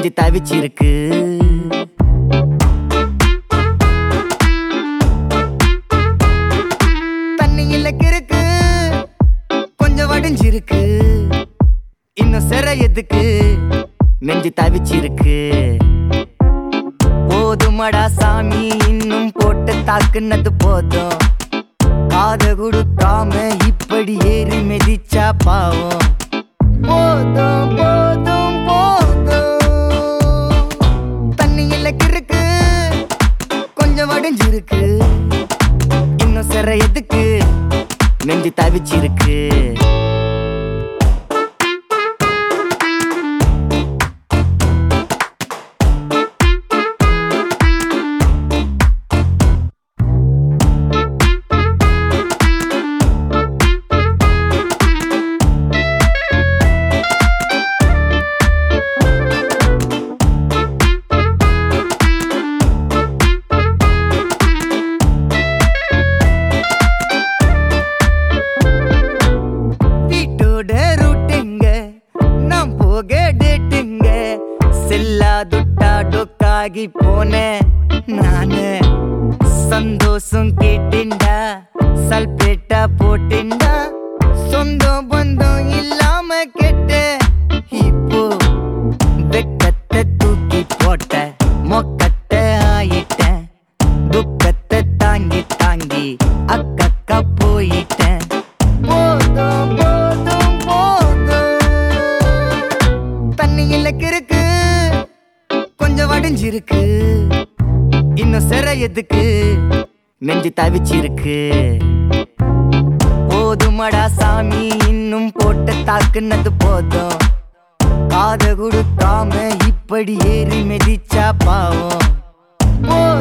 நெஞ்சு தவிச்சிருக்கு தண்ணியில கிறுக்கு கொஞ்சம் வடிஞ்சிருக்கு இன்னும் சிறை எதுக்கு நெஞ்சு தவிச்சிருக்கு போதுமடா சாமி இன்னும் போட்டு தாக்குனது போதும் காத கொடுக்காம இப்படி ஏறி மிதிச்சா பாவம் போதும் போதும் போதும் தண்ணியில கிறுக்கு கொஞ்சம் வடிஞ்சிருக்கு இன்னும் சிறை எதுக்கு நெஞ்சு தவிச்சிருக்கு வீட்டோட ரூட்டுங்க நான் போக டேட்டுங்க செல்லா துட்டா டொக்காகி போனேன் நானு சந்தோஷம் கேட்டேன்டா சல்பேட்டா போட்டேன்டா சொந்தம் பந்தம் இல்லாம கெட்ட இப்போ வெக்கத்தை தூக்கி போட்ட மொக்கத்தை ஆயிட்டேன் துக்கத்தை தாங்கி தாங்கி அக்கக்கா போயிட்டேன் போதும் போதும் போதும் தண்ணியில கிறுக்கு கொஞ்சம் வடிஞ்சிருக்கு இன்னும் சிறை எதுக்கு நெஞ்சு தவிச்சிருக்கு போதுமடா சாமி இன்னும் போட்டு தாக்குனது போதும் காத கொடுக்காம இப்படி ஏறி மிதிச்சா பாவம்